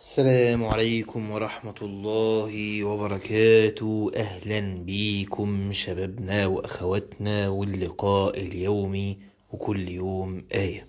السلام عليكم ورحمة الله وبركاته أهلا بيكم شبابنا وأخواتنا واللقاء اليومي وكل يوم آية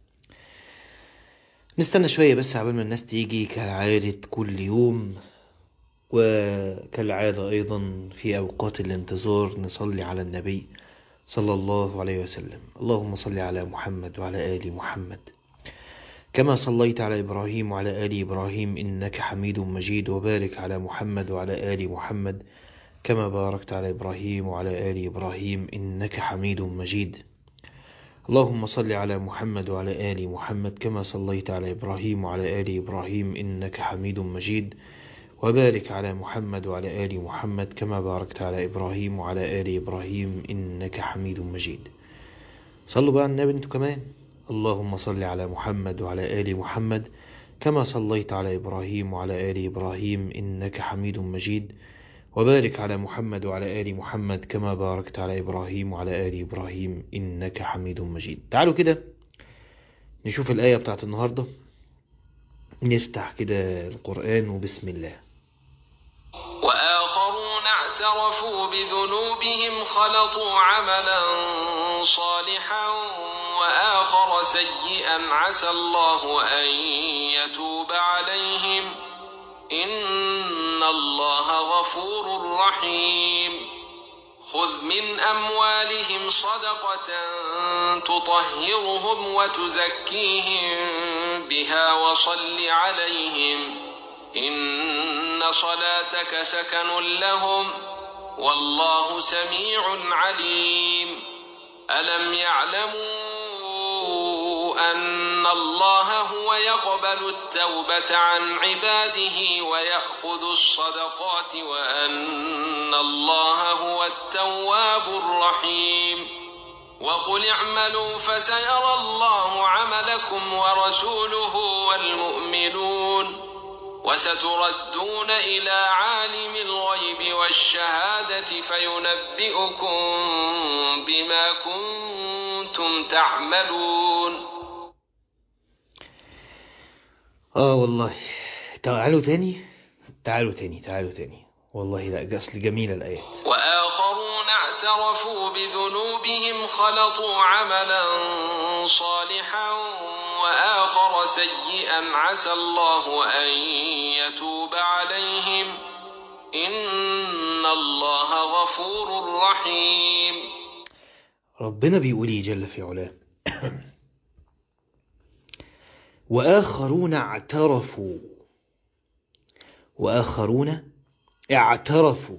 نستنى شوية بس عبال ما الناس تيجي كعادة كل يوم وكالعادة أيضا في أوقات الانتظار نصلي على النبي صلى الله عليه وسلم اللهم صل على محمد وعلى آل محمد كما صليت على إبراهيم وعلى آل إبراهيم إنك حميد مجيد وبارك على محمد وعلى آل محمد كما باركت على إبراهيم وعلى آل إبراهيم إنك حميد مجيد اللهم صل على محمد وعلى آل محمد كما صليت على إبراهيم وعلى آل إبراهيم إنك حميد مجيد وبارك على محمد وعلى آل محمد كما باركت على إبراهيم وعلى آل إبراهيم إنك حميد مجيد صلوا بقى على النبي انتوا كمان اللهم صل على محمد وعلى آل محمد كما صليت على إبراهيم وعلى آل إبراهيم إنك حميد مجيد وبارك على محمد وعلى آل محمد كما باركت على إبراهيم وعلى آل إبراهيم إنك حميد مجيد تعالوا كده نشوف الآية بتاعت النهاردة نفتح كده القرآن وبسم الله وآخرون اعترفوا بذنوبهم خلطوا عملا صالحا وآخر سيئا عسى الله أن يتوب عليهم إن الله غفور رحيم خذ من أموالهم صدقة تطهرهم وتزكيهم بها وصل عليهم إن صلاتك سكن لهم والله سميع عليم ألم يعلموا أن الله هو يقبل التوبة عن عباده ويأخذ الصدقات وأن الله هو التواب الرحيم وقل اعملوا فسيرى الله عملكم ورسوله والمؤمنون وستردون إلى عالم الغيب والشهادة فينبئكم بما كنتم تعملون آه والله تعالوا تاني تعالوا تاني تعالوا تاني والله لا أصل جميلة الآيات وآخرون اعترفوا بذنوبهم خلطوا عملا صالحا وآخر سيئا عسى الله أن يتوب عليهم إن الله غفور رحيم ربنا بيقول إيه جل في علاه وآخرون اعترفوا وآخرون اعترفوا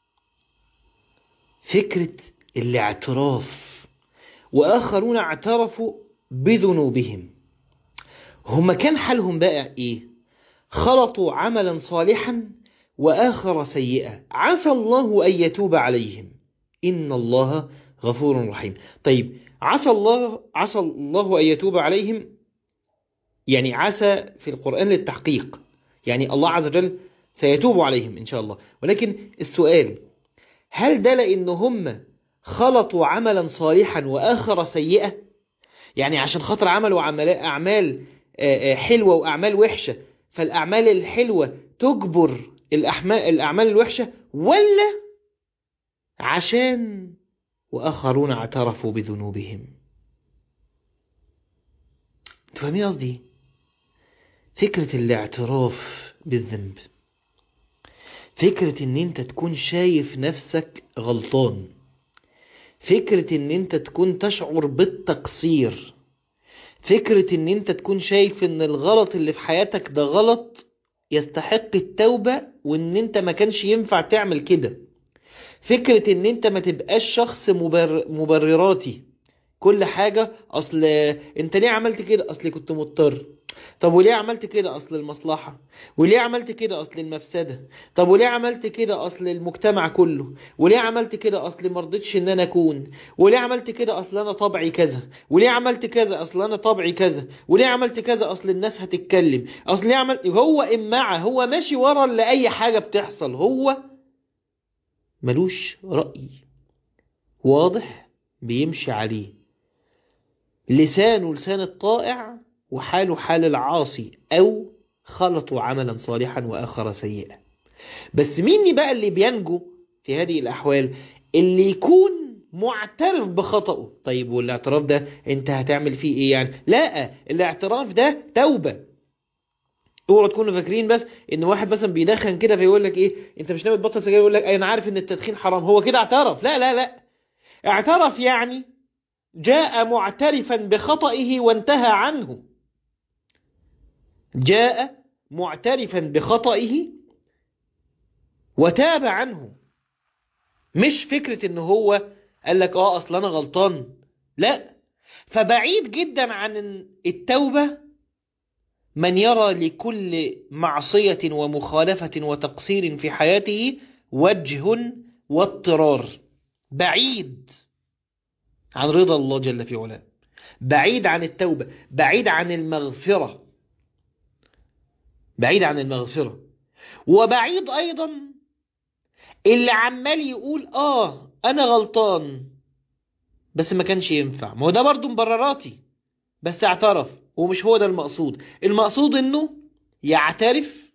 فكرة الاعتراف وآخرون اعترفوا بذنوبهم هم كان حالهم بقى ايه خلطوا عملا صالحا وآخر سيئا عسى الله أن يتوب عليهم إن الله غفور رحيم طيب عسى الله عسى الله أن يتوب عليهم يعني عسى في القرآن للتحقيق يعني الله عز وجل سيتوب عليهم إن شاء الله ولكن السؤال هل ده لأن هم خلطوا عملا صالحا وآخر سيئة يعني عشان خاطر عملوا أعمال حلوة وأعمال وحشة فالأعمال الحلوة تجبر الأعمال الوحشة ولا عشان وآخرون اعترفوا بذنوبهم تفهمين قصدي فكرة الاعتراف بالذنب فكرة ان انت تكون شايف نفسك غلطان فكرة ان انت تكون تشعر بالتقصير فكرة ان انت تكون شايف ان الغلط اللي في حياتك ده غلط يستحق التوبة وان انت ما كانش ينفع تعمل كده فكرة ان انت ما تبقاش شخص مبر... مبرراتي كل حاجة اصل انت ليه عملت كده اصل كنت مضطر طب وليه عملت كده اصل المصلحة وليه عملت كده اصل المفسدة طب وليه عملت كده اصل المجتمع كله وليه عملت كده اصل مرضتش ان انا اكون وليه عملت كده اصل انا طبعي كذا وليه عملت كذا اصل انا طبعي كذا وليه عملت كذا اصل الناس هتتكلم اصل ليه عملت هو امعة هو ماشي ورا لاي حاجة بتحصل هو ملوش رأي واضح بيمشي عليه لسانه لسان الطائع وحاله حال العاصي أو خلطوا عملا صالحا وآخر سيئا بس مين بقى اللي بينجو في هذه الأحوال اللي يكون معترف بخطأه طيب والاعتراف ده انت هتعمل فيه ايه يعني لا الاعتراف ده توبة اوعوا تكونوا فاكرين بس ان واحد مثلا بيدخن كده فيقول لك ايه انت مش ناوي تبطل سجاير يقول لك انا عارف ان التدخين حرام هو كده اعترف لا لا لا اعترف يعني جاء معترفا بخطئه وانتهى عنه جاء معترفا بخطئه وتاب عنه مش فكرة ان هو قال لك اه اصل انا غلطان لا فبعيد جدا عن التوبة من يرى لكل معصية ومخالفة وتقصير في حياته وجه واضطرار بعيد عن رضا الله جل في علاه بعيد عن التوبة بعيد عن المغفرة بعيد عن المغفرة وبعيد أيضا اللي عمال يقول آه أنا غلطان بس ما كانش ينفع ما هو ده برضو مبرراتي بس اعترف ومش هو ده المقصود المقصود انه يعترف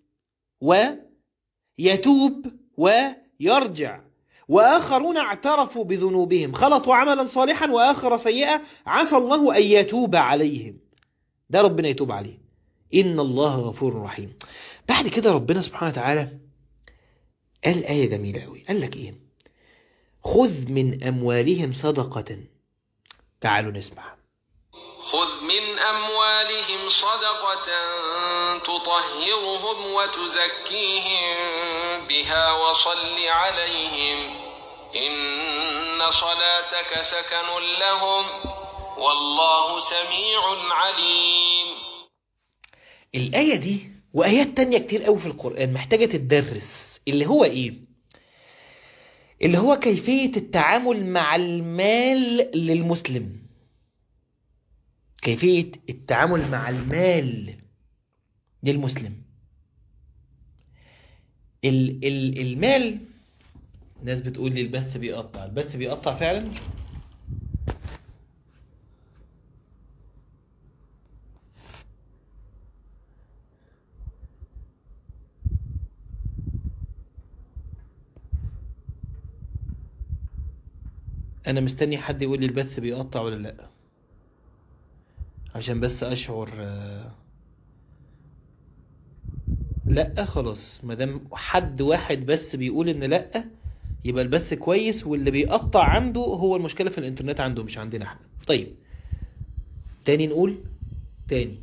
ويتوب ويرجع وآخرون اعترفوا بذنوبهم خلطوا عملا صالحا وآخر سيئا عسى الله أن يتوب عليهم ده ربنا يتوب عليه إن الله غفور رحيم بعد كده ربنا سبحانه وتعالى قال آية جميلة أوي قال لك إيه خذ من أموالهم صدقة تعالوا نسمع خذ من أموالهم صدقة تطهرهم وتزكيهم بها وصل عليهم إن صلاتك سكن لهم والله سميع عليم الآية دي وآيات تانية كتير قوي في القرآن محتاجة تدرس اللي هو إيه اللي هو كيفية التعامل مع المال للمسلم كيفية التعامل مع المال للمسلم ال ال المال ناس بتقول لي البث بيقطع البث بيقطع فعلا انا مستني حد يقول لي البث بيقطع ولا لا عشان بس اشعر لا خلاص مادام حد واحد بس بيقول ان لا يبقى البث كويس واللي بيقطع عنده هو المشكلة في الانترنت عنده مش عندنا احنا طيب تاني نقول تاني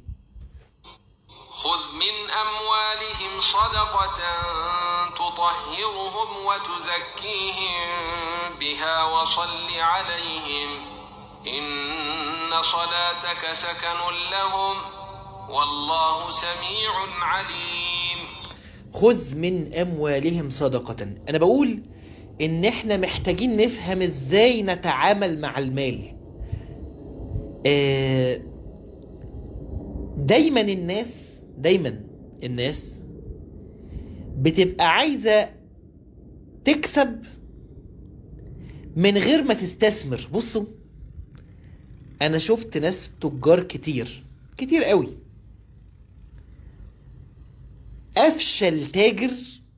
خذ من أموالهم صدقة تطهرهم وتزكيهم بها وصل عليهم إن صلاتك سكن لهم والله سميع عليم خذ من أموالهم صدقة أنا بقول إن إحنا محتاجين نفهم إزاي نتعامل مع المال آه، دايما الناس دايما الناس بتبقى عايزة تكسب من غير ما تستثمر بصوا انا شفت ناس تجار كتير كتير قوي افشل تاجر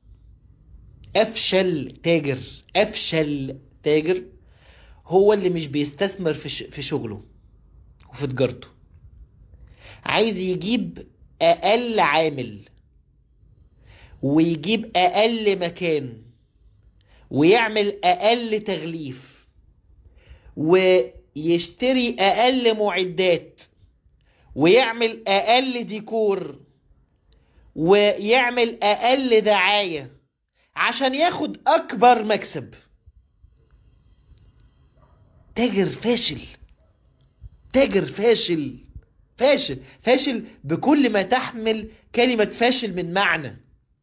افشل تاجر افشل تاجر هو اللي مش بيستثمر في ش- في شغله وفي تجارته عايز يجيب اقل عامل ويجيب اقل مكان ويعمل اقل تغليف ويشتري اقل معدات ويعمل اقل ديكور ويعمل اقل دعاية عشان ياخد اكبر مكسب تاجر فاشل تاجر فاشل فاشل فاشل بكل ما تحمل كلمة فاشل من معنى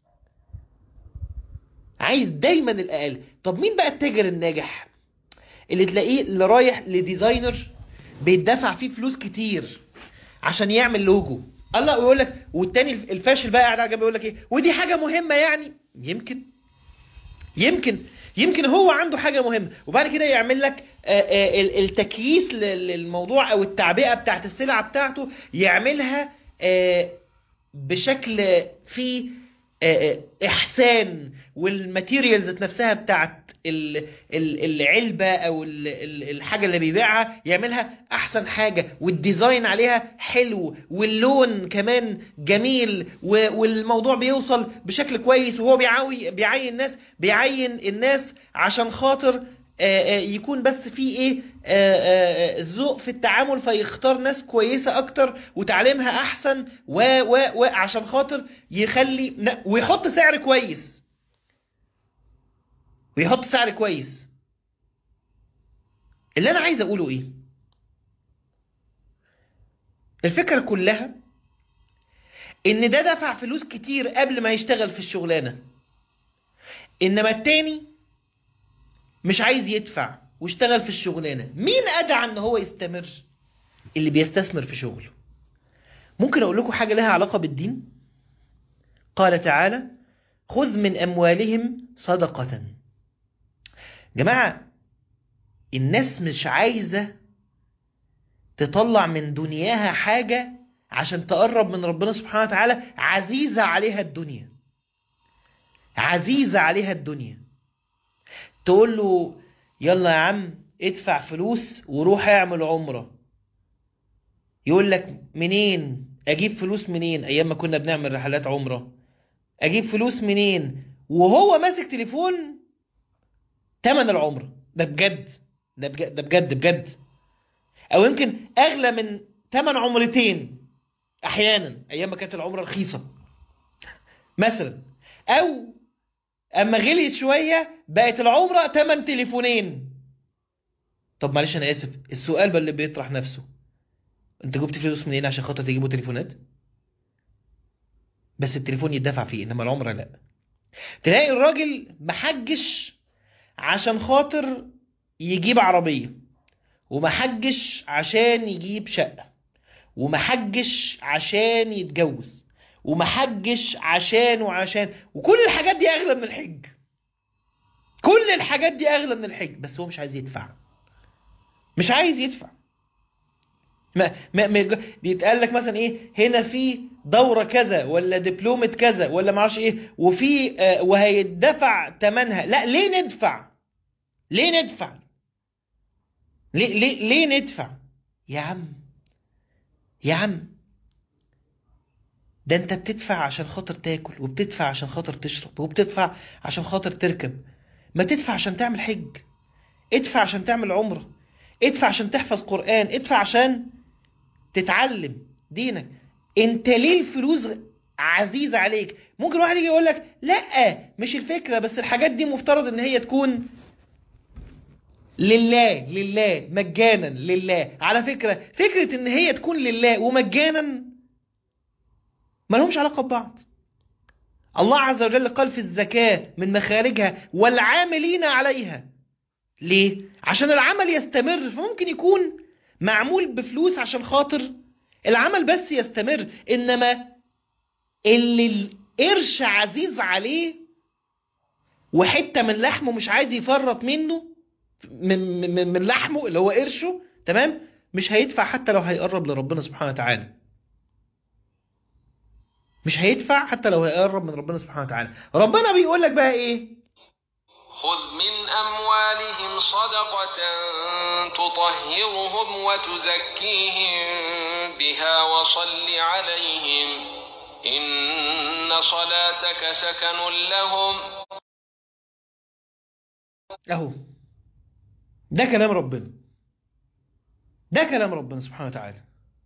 عايز دايما الاقل طب مين بقى التاجر الناجح اللي تلاقيه اللي رايح لديزاينر بيدفع فيه فلوس كتير عشان يعمل لوجو الله ويقول لك والتاني الفاشل بقى قاعد على جنب يقول لك ايه ودي حاجه مهمه يعني يمكن يمكن يمكن هو عنده حاجه مهمه وبعد كده يعمل لك آه، آه، ال- التكييس لل- للموضوع او التعبئه بتاعت السلعه بتاعته يعملها آه، بشكل فيه آه، آه، احسان والماتيريالز ذات نفسها بتاعت ال- ال- العلبه او ال- ال- الحاجه اللي بيبيعها يعملها احسن حاجه والديزاين عليها حلو واللون كمان جميل و- والموضوع بيوصل بشكل كويس وهو بيعوي بيعين الناس بيعين الناس عشان خاطر آه، آه، يكون بس في ايه آه، آه، آه، ذوق في التعامل فيختار ناس كويسه اكتر وتعليمها احسن و و و عشان خاطر يخلي ن- ويحط سعر كويس ويحط سعر كويس اللي انا عايز اقوله ايه الفكره كلها ان ده دفع فلوس كتير قبل ما يشتغل في الشغلانه انما التاني مش عايز يدفع واشتغل في الشغلانه مين ادعى ان هو يستمر اللي بيستثمر في شغله ممكن اقول لكم حاجه لها علاقه بالدين قال تعالى خذ من اموالهم صدقه جماعه الناس مش عايزه تطلع من دنياها حاجه عشان تقرب من ربنا سبحانه وتعالى عزيزه عليها الدنيا عزيزه عليها الدنيا تقول له يلا يا عم ادفع فلوس وروح اعمل عمرة يقول لك منين اجيب فلوس منين ايام ما كنا بنعمل رحلات عمرة اجيب فلوس منين وهو ماسك تليفون تمن العمرة ده بجد ده بجد ده بجد بجد او يمكن اغلى من تمن عمرتين احيانا ايام ما كانت العمرة رخيصة مثلا او اما غليت شويه بقت العمره تمن تليفونين طب معلش انا اسف السؤال بقى اللي بيطرح نفسه انت جبت فلوس منين عشان خاطر تجيبوا تليفونات بس التليفون يدفع فيه انما العمره لا تلاقي الراجل محجش عشان خاطر يجيب عربيه ومحجش عشان يجيب شقه ومحجش عشان يتجوز ومحجش عشان وعشان وكل الحاجات دي اغلى من الحج كل الحاجات دي اغلى من الحج بس هو مش عايز يدفع مش عايز يدفع ما ما ما بيتقال لك مثلا ايه هنا في دوره كذا ولا دبلومه كذا ولا معرفش ايه وفي آه وهيدفع ثمنها لا ليه ندفع ليه ندفع ليه ليه ليه ندفع يا عم يا عم ده انت بتدفع عشان خاطر تاكل وبتدفع عشان خاطر تشرب وبتدفع عشان خاطر تركب ما تدفع عشان تعمل حج ادفع عشان تعمل عمرة ادفع عشان تحفظ قرآن ادفع عشان تتعلم دينك انت ليه الفلوس عزيزة عليك ممكن واحد يجي يقول لك لا مش الفكرة بس الحاجات دي مفترض ان هي تكون لله لله مجانا لله على فكرة فكرة ان هي تكون لله ومجانا ما لهمش علاقة ببعض الله عز وجل قال في الزكاة من مخارجها والعاملين عليها ليه؟ عشان العمل يستمر فممكن يكون معمول بفلوس عشان خاطر العمل بس يستمر إنما اللي القرش عزيز عليه وحتة من لحمه مش عايز يفرط منه من, من, من لحمه اللي هو قرشه تمام مش هيدفع حتى لو هيقرب لربنا سبحانه وتعالى مش هيدفع حتى لو هيقرب من ربنا سبحانه وتعالى ربنا بيقول لك بقى ايه خذ من أموالهم صدقة تطهرهم وتزكيهم بها وصل عليهم إن صلاتك سكن لهم اهو ده كلام ربنا ده كلام ربنا سبحانه وتعالى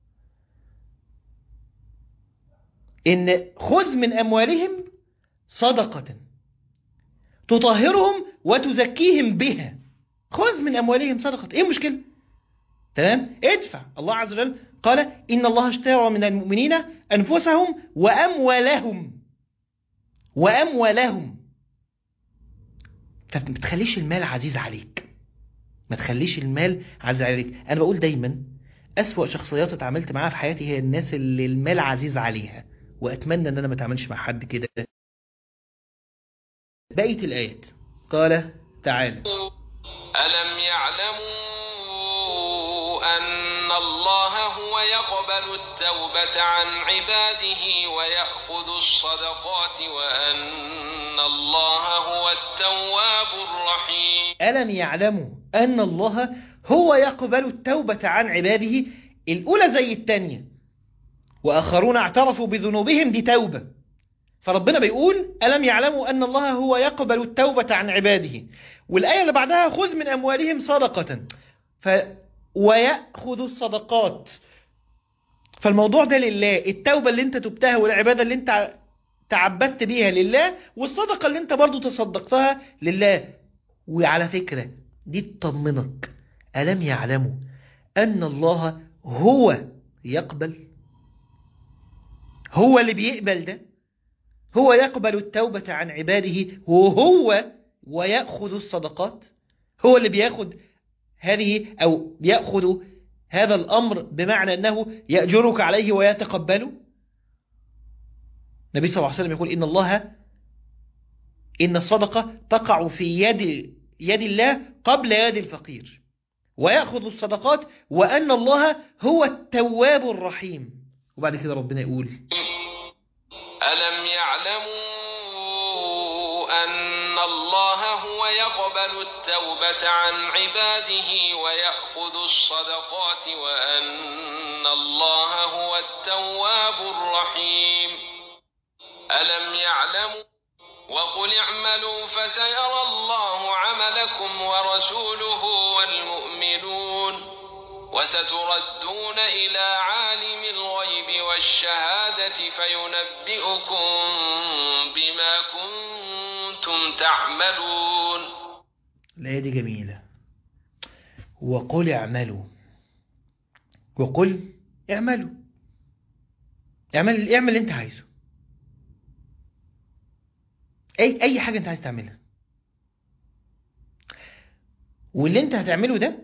ان خذ من اموالهم صدقة تطهرهم وتزكيهم بها خذ من اموالهم صدقة ايه المشكلة تمام ادفع الله عز وجل قال ان الله اشترى من المؤمنين انفسهم واموالهم واموالهم فما تخليش المال عزيز عليك ما تخليش المال عزيز عليك انا بقول دايما اسوأ شخصيات اتعاملت معاها في حياتي هي الناس اللي المال عزيز عليها واتمنى ان انا ما اتعاملش مع حد كده بقيه الايات قال تعالى ألم يعلموا أن الله هو يقبل التوبة عن عباده ويأخذ الصدقات وأن الله هو التواب الرحيم ألم يعلموا أن الله هو يقبل التوبة عن عباده الأولى زي التانية وآخرون اعترفوا بذنوبهم دي توبة فربنا بيقول ألم يعلموا أن الله هو يقبل التوبة عن عباده والآية اللي بعدها خذ من أموالهم صدقة ف... ويأخذ الصدقات فالموضوع ده لله التوبة اللي انت تبتها والعبادة اللي انت تعبدت بيها لله والصدقة اللي انت برضو تصدقتها لله وعلى فكرة دي تطمنك ألم يعلموا أن الله هو يقبل هو اللي بيقبل ده هو يقبل التوبة عن عباده وهو ويأخذ الصدقات هو اللي بياخد هذه أو يأخذ هذا الأمر بمعنى أنه يأجرك عليه ويتقبله النبي صلى الله عليه وسلم يقول إن الله إن الصدقة تقع في يد يد الله قبل يد الفقير ويأخذ الصدقات وأن الله هو التواب الرحيم وبعد كده ربنا يقول ألم يعلموا أن الله هو يقبل التوبة عن عباده ويأخذ الصدقات وأن الله هو التواب الرحيم ألم يعلموا وقل اعملوا فسيرى الله عملكم ورسوله والمؤمنون وستردون إلى عالم الغيب والشهادة فينبئكم بما كنتم تعملون الآية دي جميلة وقل اعملوا وقل اعملوا اعمل اعمل اللي انت عايزه اي اي حاجة انت عايز تعملها واللي انت هتعمله ده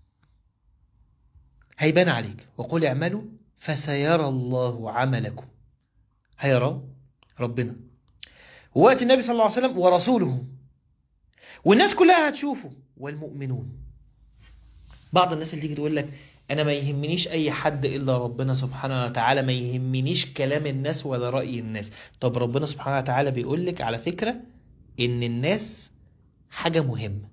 هيبان عليك وقل اعملوا فسيرى الله عملكم هيرى ربنا ووقت النبي صلى الله عليه وسلم ورسوله والناس كلها هتشوفه والمؤمنون بعض الناس اللي تيجي تقول لك انا ما يهمنيش اي حد الا ربنا سبحانه وتعالى ما يهمنيش كلام الناس ولا راي الناس طب ربنا سبحانه وتعالى بيقول لك على فكره ان الناس حاجه مهمه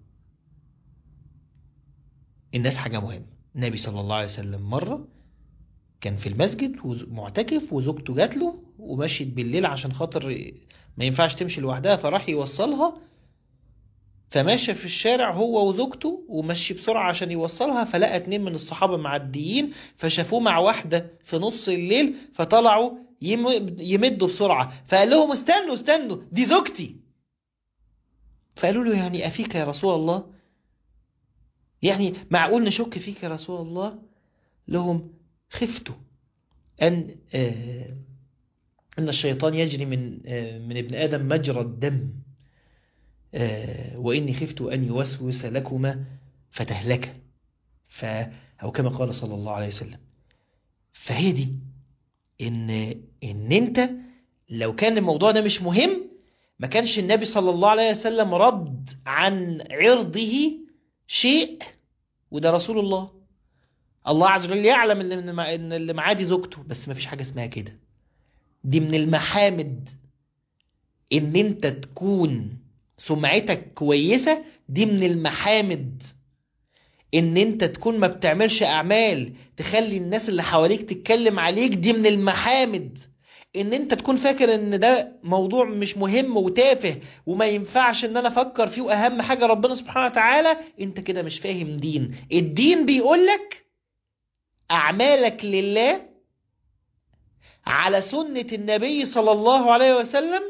الناس حاجه مهمه النبي صلى الله عليه وسلم مره كان في المسجد معتكف وزوجته جات له ومشيت بالليل عشان خاطر ما ينفعش تمشي لوحدها فراح يوصلها فماشى في الشارع هو وزوجته ومشي بسرعة عشان يوصلها فلقى اتنين من الصحابة معديين فشافوه مع واحدة في نص الليل فطلعوا يمدوا بسرعة فقال لهم استنوا استنوا دي زوجتي فقالوا له يعني أفيك يا رسول الله يعني معقول نشك فيك يا رسول الله لهم خفتوا أن آه أن الشيطان يجري من آه من ابن آدم مجرى الدم آه وإني خفت أن يوسوس لكما فتهلكا ف أو كما قال صلى الله عليه وسلم فهي دي إن إن أنت لو كان الموضوع ده مش مهم ما كانش النبي صلى الله عليه وسلم رد عن عرضه شيء وده رسول الله الله عز وجل يعلم ان اللي معاه دي زوجته بس ما فيش حاجه اسمها كده دي من المحامد ان انت تكون سمعتك كويسه دي من المحامد ان انت تكون ما بتعملش اعمال تخلي الناس اللي حواليك تتكلم عليك دي من المحامد ان انت تكون فاكر ان ده موضوع مش مهم وتافه وما ينفعش ان انا افكر فيه واهم حاجه ربنا سبحانه وتعالى انت كده مش فاهم دين الدين بيقولك أعمالك لله على سنة النبي صلى الله عليه وسلم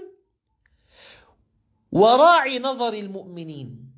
وراعي نظر المؤمنين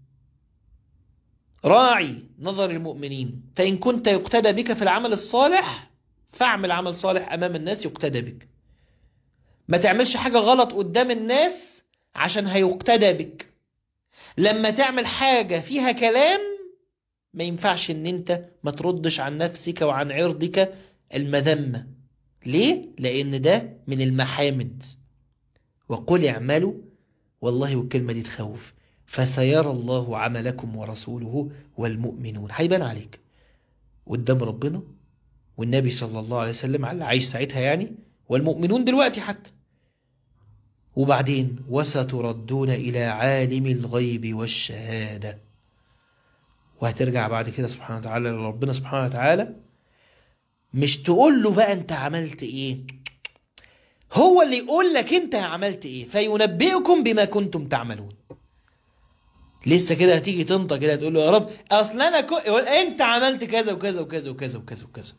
راعي نظر المؤمنين فإن كنت يقتدى بك في العمل الصالح فاعمل عمل صالح أمام الناس يقتدى بك ما تعملش حاجة غلط قدام الناس عشان هيقتدى بك لما تعمل حاجة فيها كلام ما ينفعش ان انت ما تردش عن نفسك وعن عرضك المذمة ليه؟ لان ده من المحامد وقل اعملوا والله والكلمة دي تخوف فسيرى الله عملكم ورسوله والمؤمنون هيبان عليك قدام ربنا والنبي صلى الله عليه وسلم على عايش ساعتها يعني والمؤمنون دلوقتي حتى وبعدين وستردون إلى عالم الغيب والشهادة وهترجع بعد كده سبحانه وتعالى لربنا سبحانه وتعالى مش تقول له بقى انت عملت ايه هو اللي يقول لك انت عملت ايه فينبئكم بما كنتم تعملون لسه كده هتيجي تنطق كده تقول له يا رب اصل انا كو... انت عملت كذا وكذا وكذا وكذا وكذا وكذا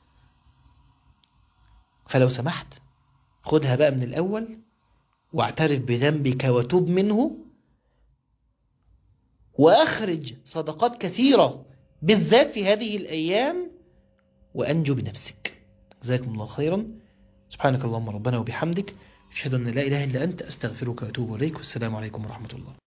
فلو سمحت خدها بقى من الاول واعترف بذنبك وتوب منه واخرج صدقات كثيرة بالذات في هذه الايام وانجو بنفسك جزاكم الله خيرا سبحانك اللهم ربنا وبحمدك أشهد أن لا إله إلا أنت أستغفرك وأتوب إليك والسلام عليكم ورحمة الله